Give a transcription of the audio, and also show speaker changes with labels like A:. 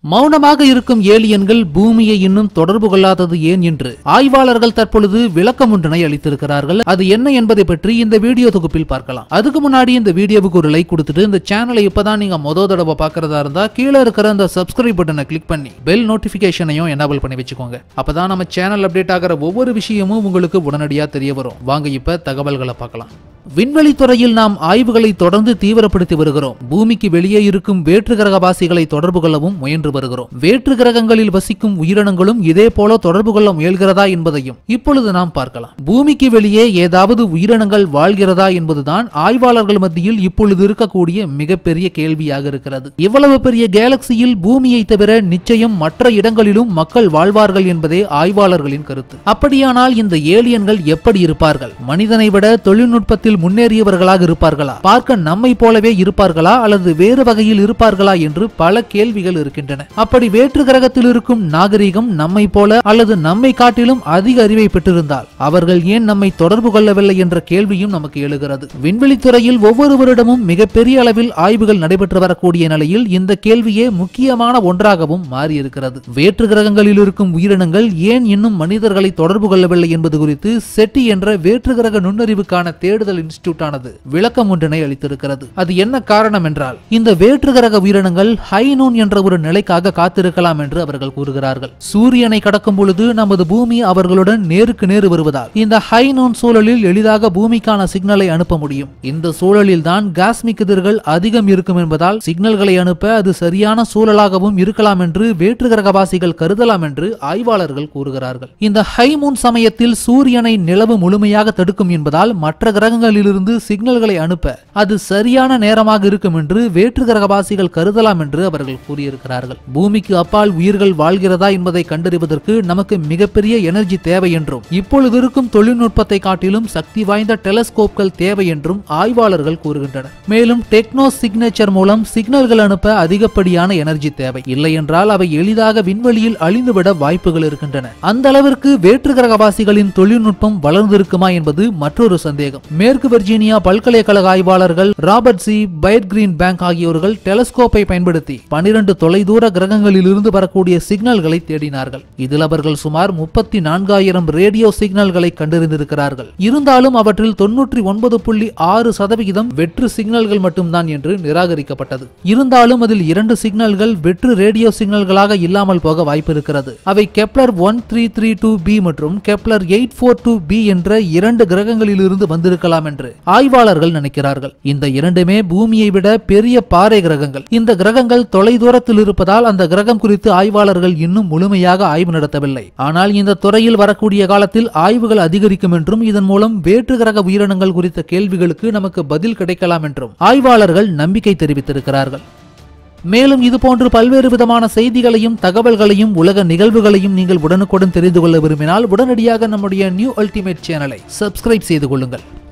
A: மௌனமாக இருக்கும் ஏலியன்கள் பூமியை இன்னும் தொடர்பு கொள்ளாதது ஏன் என்று ஆய்வாளர்கள் தற்பொழுது விளக்கம் ஒன்றினை அளித்திருக்கிறார்கள் அது என்ன என்பதை பற்றி இந்த வீடியோ தொகுப்பில் பார்க்கலாம் அதுக்கு முன்னாடி இந்த வீடியோவுக்கு ஒரு லைக் கொடுத்துட்டு இந்த சேனலை இப்பதான் நீங்க முத தடவை பார்க்கறதா இருந்தா கீழே இருக்கிற அந்த சப்ஸ்கிரைப் பட்டனை கிளிக் பண்ணி பெல் நோட்டிபிகேஷனையும் எனேபிள் பண்ணி வச்சுக்கோங்க அப்பதான் நம்ம சேனல் அப்டேட் ஆகிற ஒவ்வொரு விஷயமும் உங்களுக்கு உடனடியா தெரிய வரும் வாங்க இப்ப தகவல்களை பார்க்கலாம் விண்வெளி துறையில் நாம் ஆய்வுகளை தொடர்ந்து தீவிரப்படுத்தி வருகிறோம் பூமிக்கு வெளியே இருக்கும் வேற்று கிரகவாசிகளை தொடர்பு கொள்ளவும் முயன்று வருகிறோம் வேற்று கிரகங்களில் வசிக்கும் உயிரினங்களும் இதே போல தொடர்பு கொள்ள முயல்கிறதா என்பதையும் இப்பொழுது நாம் பார்க்கலாம் பூமிக்கு வெளியே ஏதாவது உயிரினங்கள் வாழ்கிறதா என்பதுதான் ஆய்வாளர்கள் மத்தியில் இப்பொழுது இருக்கக்கூடிய மிகப்பெரிய கேள்வியாக இருக்கிறது இவ்வளவு பெரிய கேலக்சியில் பூமியை தவிர நிச்சயம் மற்ற இடங்களிலும் மக்கள் வாழ்வார்கள் என்பதே ஆய்வாளர்களின் கருத்து அப்படியானால் இந்த ஏலியன்கள் எப்படி இருப்பார்கள் மனிதனை விட தொழில்நுட்பத்தில் முன்னேறியவர்களாக இருப்பார்களா பார்க்க நம்மை போலவே இருப்பார்களா அல்லது வேறு வகையில் இருப்பார்களா என்று பல கேள்விகள் இருக்கின்றன அப்படி வேற்று கிரகத்தில் இருக்கும் நாகரிகம் நம்மை போல அல்லது நம்மை காட்டிலும் அதிக அறிவை பெற்றிருந்தால் அவர்கள் ஏன் நம்மை தொடர்பு கொள்ளவில்லை என்ற கேள்வியும் நமக்கு எழுகிறது விண்வெளித்துறையில் ஒவ்வொரு வருடமும் மிகப்பெரிய அளவில் ஆய்வுகள் நடைபெற்று வரக்கூடிய நிலையில் இந்த கேள்வியே முக்கியமான ஒன்றாகவும் மாறியிருக்கிறது வேற்று கிரகங்களில் இருக்கும் உயிரினங்கள் ஏன் இன்னும் மனிதர்களை தொடர்பு கொள்ளவில்லை என்பது குறித்து செட்டி என்ற வேற்று கிரக நுண்ணறிவுக்கான தேடுதல் இன்ஸ்டிடியூட் ஆனது விளக்கம் ஒன்றினை அளித்திருக்கிறது அது என்ன காரணம் என்றால் இந்த வேற்று கிரக உயிரினங்கள் ஹைனூன் என்ற ஒரு நிலைக்காக காத்திருக்கலாம் என்று அவர்கள் கூறுகிறார்கள் சூரியனை கடக்கும் பொழுது நமது பூமி அவர்களுடன் நேருக்கு நேர் வருவதால் இந்த ஹைனூன் சூழலில் எளிதாக பூமிக்கான சிக்னலை அனுப்ப முடியும் இந்த சூழலில் தான் காஸ்மிக் எதிர்கள் அதிகம் இருக்கும் என்பதால் சிக்னல்களை அனுப்ப அது சரியான சூழலாகவும் இருக்கலாம் என்று வேற்று கிரகவாசிகள் கருதலாம் என்று ஆய்வாளர்கள் கூறுகிறார்கள் இந்த ஹைமூன் சமயத்தில் சூரியனை நிலவு முழுமையாக தடுக்கும் என்பதால் மற்ற கிரகங்களிலிருந்து சிக்னல்களை அனுப்ப அது சரியான நேரமாக இருக்கும் என்று வேற்று கிரகவாசிகள் கருதலாம் என்று அவர்கள் கூறியிருக்கிறார்கள் பூமிக்கு அப்பால் உயிர்கள் வாழ்கிறதா என்பதை கண்டறிவதற்கு நமக்கு மிகப்பெரிய எனர்ஜி தேவை என்றும் இப்பொழுது இருக்கும் தொழில்நுட்பத்தை காட்டிலும் சக்தி வாய்ந்த டெலஸ்கோப்கள் தேவை என்றும் ஆய்வாளர்கள் கூறுகின்றனர் மேலும் டெக்னோ சிக்னேச்சர் மூலம் சிக்னல்கள் அனுப்ப அதிகப்படியான எனர்ஜி தேவை இல்லை என்றால் அவை எளிதாக விண்வெளியில் அழிந்துவிட வாய்ப்புகள் இருக்கின்றன அந்த அளவிற்கு வேற்று கிரகவாசிகளின் தொழில்நுட்பம் வளர்ந்திருக்குமா என்பது மற்றொரு சந்தேகம் மேற்கு வெர்ஜீனியா பல்கலைக்கழக ஆய்வாளர்கள் Robert C Byrd Green Bank ஆகியோர்கள் டெலஸ்கோப்பை பயன்படுத்தி பனிரெண்டு தொலைதூர கிரகங்களில் இருந்து வரக்கூடிய சிக்னல்களை தேடினார்கள் இதில் அவர்கள் சுமார் முப்பத்தி நான்காயிரம் ரேடியோ சிக்னல்களை கண்டறிந்திருக்கிறார்கள் இருந்தாலும் அவற்றில் தொன்னூற்றி ஒன்பது புள்ளி ஆறு சதவிகிதம் வெற்று சிக்னல்கள் மட்டும்தான் என்று நிராகரிக்கப்பட்டது இருந்தாலும் அதில் இரண்டு சிக்னல்கள் வெற்று ரேடியோ சிக்னல்களாக இல்லாமல் போக வாய்ப்பு இருக்கிறது அவை Kepler one three three two B மற்றும் Kepler eight four two B என்ற இரண்டு கிரகங்களில் இருந்து வந்திருக்கலாம் என்று ஆய்வாளர்கள் நினைக்கிறார்கள் இந்த இரண்டுமே பூமியை விட பெரிய பாறை கிரகங்கள் இந்த கிரகங்கள் தொலைதூரத்தில் இருப்பதால் அந்த கிரகம் குறித்து ஆய்வாளர்கள் இன்னும் முழுமையாக ஆய்வு நடத்தவில்லை ஆனால் இந்த துறையில் வரக்கூடிய காலத்தில் ஆய்வுகள் அதிகரிக்கும் என்றும் இதன் மூலம் வேற்று கிரக உயிரினங்கள் குறித்த கேள்விகளுக்கு நமக்கு பதில் கிடைக்கலாம் என்றும் ஆய்வாளர்கள் நம்பிக்கை தெரிவித்திருக்கிறார்கள் மேலும் இதுபோன்று பல்வேறு விதமான செய்திகளையும் தகவல்களையும் உலக நிகழ்வுகளையும் நீங்கள் உடனுக்குடன் தெரிந்து கொள்ள விரும்பினால் உடனடியாக நம்முடைய நியூ அல்டிமேட் சேனலை சப்ஸ்கிரைப் செய்து கொள்ளுங்கள்